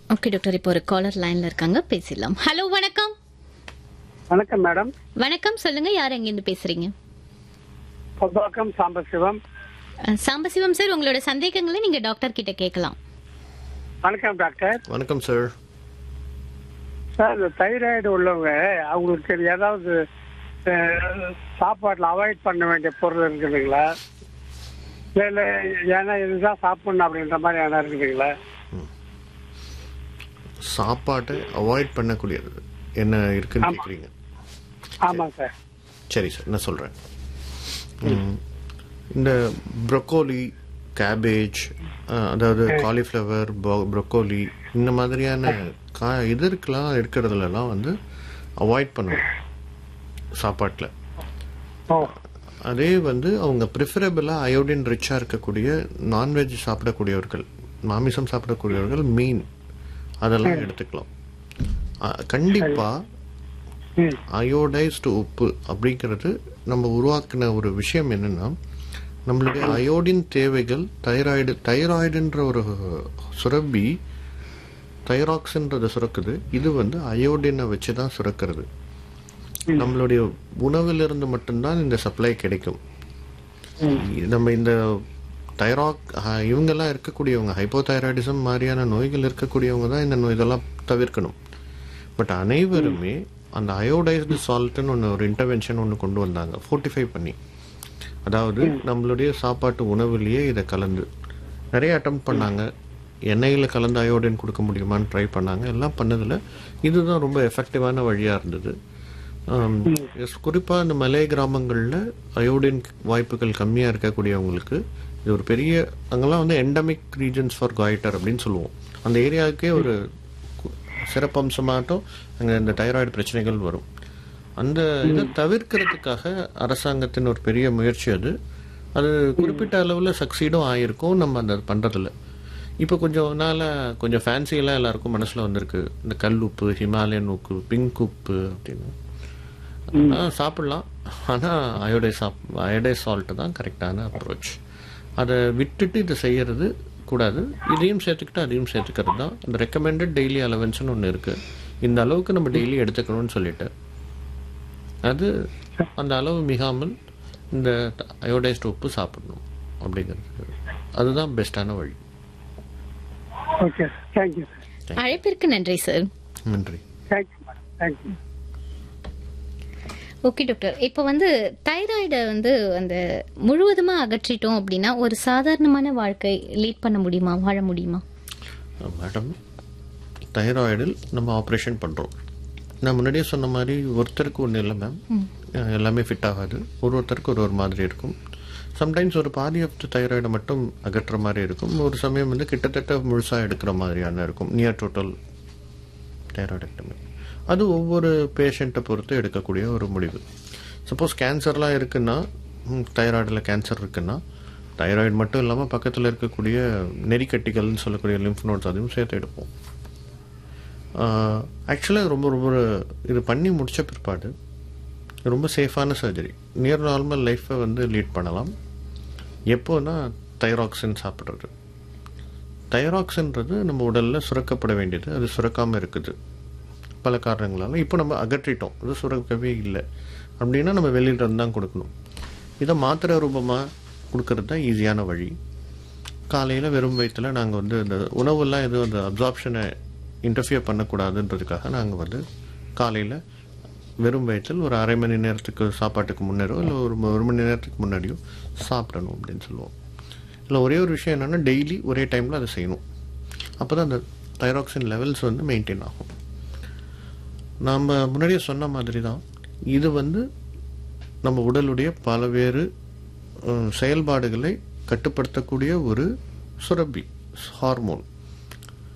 Okay doctor இப்போ ஒரு collar லைன்ல இருக்காங்க பேசிடலாம் ஹலோ வணக்கம் வணக்கம் மேடம் வணக்கம் சொல்லுங்க யார் எங்கேருந்து பேசுறீங்க பொதுவாக்கம் சாம்பசிவம் அஹ், சாம்பசிவம் சார் உங்களோட சந்தேகங்களை நீங்க டாக்டர் கிட்ட கேட்கலாம் வணக்கம் டாக்டர் வணக்கம் சார் சார் இந்த தைராய்டு உள்ளவங்க அவங்களுக்கு ஏதாவது அஹ், சாப்பாட்டுல அவாய்ட் பண்ண வேண்டிய பொருள் இருக்குதுங்களா இல்ல ஏன்னா இதுதான் சாப்பிடணும் அப்படின்ற மாதிரி ஏன்னா இருக்குதுங்களா சாப்பாட்டை அவாய்ட் பண்ணக்கூடியது என்ன இருக்குன்னு ஆமா. கேட்குறீங்க ஆமா சார் சரி சார் நான் சொல்கிறேன் இந்த ப்ரொக்கோலி கேபேஜ் அதாவது காலிஃப்ளவர் ப்ரொக்கோலி இந்த மாதிரியான கா இது இருக்கலாம் இருக்கிறதுலலாம் வந்து அவாய்ட் பண்ணணும் சாப்பாட்டில் ஓ அதே வந்து அவங்க ப்ரிஃபரபிளாக அயோடின் ரிச்சாக இருக்கக்கூடிய நான்வெஜ் சாப்பிடக்கூடியவர்கள் மாமிசம் சாப்பிடக்கூடியவர்கள் மீன் அதெல்லாம் எடுத்துக்கலாம் அஹ், கண்டிப்பா ம் அயோடைஸ்டு உப்பு அப்படிங்கிறது நம்ம உருவாக்கின ஒரு விஷயம் என்னன்னா நம்மளுடைய அயோடின் தேவைகள் தைராய்டு தைராய்டுன்ற ஒரு சுரப்பி தைராக்ஸ்ன்றது சுரக்குது இது வந்து அயோடினை வச்சு தான் சுரக்கிறது நம்மளுடைய உணவிலிருந்து மட்டும்தான் இந்த சப்ளை கிடைக்கும் நம்ம இந்த தைராக் அஹ், இவங்கெல்லாம் இருக்கக்கூடியவங்க ஹைப்போதைராய்டிசம் மாதிரியான நோய்கள் இருக்கக்கூடியவங்க தான் இந்த நோய் இதெல்லாம் தவிர்க்கணும் பட் அனைவருமே அந்த அயோடைஸ்டு சால்ட்னு ஒன்று ஒரு இன்டர்வென்ஷன் ஒன்று கொண்டு வந்தாங்க ஃபோர்ட்டிஃபை பண்ணி அதாவது நம்மளுடைய சாப்பாட்டு உணவுலேயே இதை கலந்து நிறைய அட்டம் பண்ணாங்க எண்ணெயில் கலந்து அயோடின் கொடுக்க முடியுமான்னு ட்ரை பண்ணாங்க எல்லாம் பண்ணதில் இதுதான் ரொம்ப எஃபெக்டிவான வழியாக இருந்தது குறிப்பாக இந்த மலை கிராமங்களில் அயோடின் வாய்ப்புகள் கம்மியாக இருக்கக்கூடியவங்களுக்கு இது ஒரு பெரிய அங்கெல்லாம் வந்து எண்டமிக் ரீஜன்ஸ் ஃபார் காய்டர் அப்படின்னு சொல்லுவோம் அந்த ஏரியாவுக்கே ஒரு கு- சிறப்பம்சமாட்டம் அங்கே இந்த தைராய்டு பிரச்சனைகள் வரும் அந்த இதை தவிர்க்கிறதுக்காக அரசாங்கத்தின் ஒரு பெரிய முயற்சி அது அது குறிப்பிட்ட அளவில் சக்சீடும் ஆயிருக்கும் நம்ம அந்த பண்ணுறதில்ல இப்போ கொஞ்சம் நாளாக கொஞ்சம் ஃபேன்சியெல்லாம் எல்லாருக்கும் மனசில் வந்திருக்கு இந்த கல் உப்பு ஹிமாலயன் உப்பு பிங்க் உப்பு அப்படின்னு ஆ, சாப்பிடலாம் ஆனால் அயோடை சாப் அயோடை சால்ட் தான் கரெக்டான அப்ரோச் அதை விட்டுட்டு இதை செய்யறது கூடாது இதையும் சேர்த்துக்கிட்டு அதையும் சேர்த்துக்கிறது தான் இந்த ரெக்கமெண்டட் டெய்லி அலவன்ஸ்னு ஒன்று இருக்குது இந்த அளவுக்கு நம்ம டெய்லி எடுத்துக்கணும்னு சொல்லிட்டு அது அந்த அளவு மிகாமல் இந்த அயோடைஸ்ட் உப்பு சாப்பிடணும் அப்படிங்கிறது அதுதான் பெஸ்ட்டான வழி ஓகே தேங்க்யூ சார் அழைப்பிற்கு நன்றி சார் நன்றி thank you madam thank you okay doctor இப்போ வந்து தைராய்டை வந்து அந்த முழுவதுமா அகற்றிட்டோம் அப்படின்னா ஒரு சாதாரணமான வாழ்க்கை லீட் பண்ண முடியுமா வாழ முடியுமா மேடம் தைராய்டில் நம்ம ஆப்ரேஷன் பண்ணுறோம் நான் முன்னாடியே சொன்ன மாதிரி ஒருத்தருக்கு ஒன்று இல்லை மேம் எல்லாமே ஃபிட் ஆகாது ஒரு ஒருத்தருக்கு ஒரு ஒரு மாதிரி இருக்கும் சம்டைம்ஸ் ஒரு பாதி ஆஃப் தைராய்டை மட்டும் அகற்றுற மாதிரி இருக்கும் ஒரு சமயம் வந்து கிட்டத்தட்ட முழுசாக எடுக்கிற மாதிரியான இருக்கும் நியர் டோட்டல் தைராய்டெக்டமி அது ஒவ்வொரு பேஷண்ட்டை பொறுத்து எடுக்கக்கூடிய ஒரு முடிவு சப்போஸ் கேன்சர்லாம் இருக்குன்னா தைராய்டில் கேன்சர் இருக்குன்னா தைராய்டு மட்டும் இல்லாமல் பக்கத்தில் இருக்கக்கூடிய நெறிக்கட்டிகள்னு சொல்லக்கூடிய லிம்ஃப் நோட்ஸ் அதையும் சேர்த்து எடுப்போம் ஆக்சுவலாக ரொம்ப ரொம்ப இது பண்ணி முடிச்ச பிற்பாடு ரொம்ப சேஃபான சர்ஜரி நியர் நார்மல் லைஃப்பை வந்து லீட் பண்ணலாம் எப்போனா தைராக்சின் சாப்பிட்றது தைராக்சின்றது நம்ம உடலில் சுரக்கப்பட வேண்டியது அது சுரக்காமல் இருக்குது பல காரணங்களால இப்போ நம்ம அகற்றிட்டோம் அது சுரக்கவே இல்லை அப்படின்னா நம்ம வெளியில இருந்து தான் கொடுக்கணும் இதை மாத்திரை ரூபமாக கொடுக்கறது தான் ஈஸியான வழி காலையில் வெறும் வயிற்றில் நாங்கள் வந்து இந்த உணவெல்லாம் எதுவும் அந்த அப்சார்ப்ஷனை இன்டர்ஃபியர் பண்ணக்கூடாதுன்றதுக்காக நாங்கள் வந்து காலையில் வெறும் வயிற்றில் ஒரு அரை மணி நேரத்துக்கு சாப்பாட்டுக்கு முன்னரோ இல்லை ஒரு ம- ஒரு மணி நேரத்துக்கு முன்னாடியோ சாப்பிடணும் அப்படின்னு சொல்லுவோம் இல்லை ஒரே ஒரு விஷயம் என்னென்னா டெய்லி ஒரே டைமில் அதை செய்யணும் அப்போ தான் அந்த தைராக்சின் லெவல்ஸ் வந்து மெயின்டைன் ஆகும் நாம் முன்னாடியே சொன்ன மாதிரி தான் இது வந்து நம்ம உடலுடைய பல்வேறு அஹ், செயல்பாடுகளை கட்டுப்படுத்தக்கூடிய ஒரு சுரப்பி ஹார்மோன்